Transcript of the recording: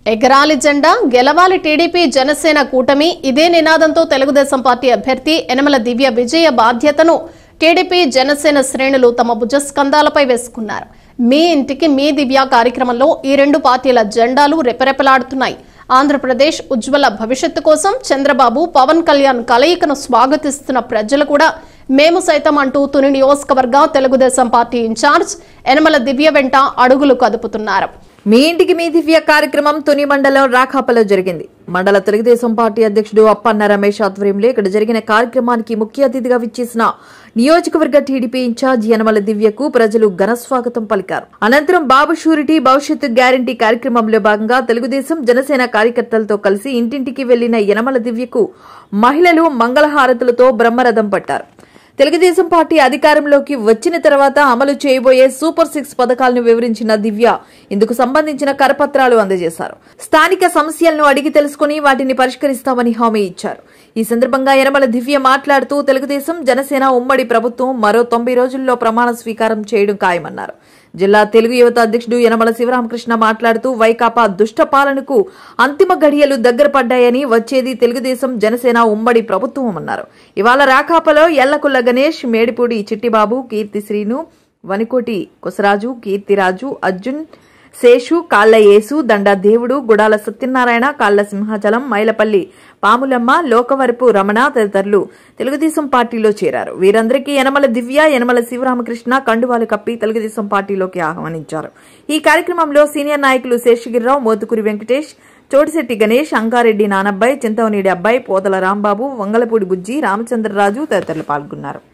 ఎగరాలి జెండా గెలవాలి టీడీపీ జనసేన కూటమి ఇదే నినాదంతో తెలుగుదేశం పార్టీ అభ్యర్థి యనమల దివ్య విజయ బాధ్యతను టీడీపీ జనసేన శ్రేణులు తమ భుజస్కంధాలపై వేసుకున్నారు మీ ఇంటికి మీ దివ్య కార్యక్రమంలో ఈ రెండు పార్టీల జెండాలు రెపరెపలాడుతున్నాయి ఆంధ్రప్రదేశ్ ఉజ్వల భవిష్యత్తు కోసం చంద్రబాబు పవన్ కళ్యాణ్ కలయికను స్వాగతిస్తున్న ప్రజలు కూడా మేము సైతం అంటూ తుని నియోజకవర్గ తెలుగుదేశం పార్టీ ఇన్ఛార్జ్ యనమల దివ్య వెంట అడుగులు కదుపుతున్నారు మీ ఇంటికి మీ దివ్య కార్యక్రమం తుని మండలం రాఖాపలో జరిగింది మండల తెలుగుదేశం పార్టీ అధ్యక్షుడు అప్పన్న రమేష్ ఆధ్వర్యంలో ఇక్కడ జరిగిన కార్యక్రమానికి ముఖ్య అతిథిగా విచ్చేసిన నియోజకవర్గ టీడీపీ ఇన్ఛార్జ్ యనమల దివ్యకు ప్రజలు ఘన స్వాగతం పలికారు అనంతరం బాబు షూరిటీ భవిష్యత్తు గ్యారంటీ కార్యక్రమంలో భాగంగా తెలుగుదేశం జనసేన కార్యకర్తలతో కలిసి ఇంటింటికి వెళ్లిన యనమల దివ్యకు మహిళలు మంగళహారతులతో బ్రహ్మరథం పట్టారు తెలుగుదేశం పార్టీ అధికారంలోకి వచ్చిన తర్వాత అమలు చేయబోయే సూపర్ సిక్స్ పథకాలను వివరించిన దివ్య ఇందుకు సంబంధించిన కరపత్రాలు అందజేశారు స్థానిక సమస్యలను అడిగి తెలుసుకుని వాటిని పరిష్కరిస్తామని హామీ ఇచ్చారు ఈ సందర్భంగా యనమల దివ్య మాట్లాడుతూ తెలుగుదేశం జనసేన ఉమ్మడి ప్రభుత్వం మరో తొంభై రోజుల్లో ప్రమాణ స్వీకారం చేయడం ఖాయమన్నారు జిల్లా తెలుగు యువత అధ్యక్షుడు యనమల శివరామకృష్ణ మాట్లాడుతూ వైకాపా దుష్ట పాలనకు అంతిమ గడియలు దగ్గర పడ్డాయని వచ్చేది తెలుగుదేశం జనసేన ఉమ్మడి ప్రభుత్వం అన్నారు ఇవాళ రాకాపలో ఎల్లకుల్ల గణేష్ మేడిపూడి చిట్టిబాబు కీర్తి శ్రీను వనికోటి కొసరాజు కీర్తిరాజు అర్జున్ శేషు కాళ్ల యేసు దండ దేవుడు గుడాల సత్యనారాయణ కాళ్ల సింహాచలం మైలపల్లి పాములమ్మ లోకవరపు రమణ తదితరులు తెలుగుదేశం పార్టీలో చేరారు వీరందరికీ యనమల దివ్య యనమల శివరామకృష్ణ కండువాలు కప్పి తెలుగుదేశం పార్టీలోకి ఆహ్వానించారు ఈ కార్యక్రమంలో సీనియర్ నాయకులు శేషగిరిరావు మోతుకూరి వెంకటేష్ చోటిశెట్టి గణేష్ అంగారెడ్డి నానబ్బాయి చింతవనీడి అబ్బాయి పోతల రాంబాబు వంగలపూడి బుజ్జి రామచంద్రరాజు తదితరులు పాల్గొన్నారు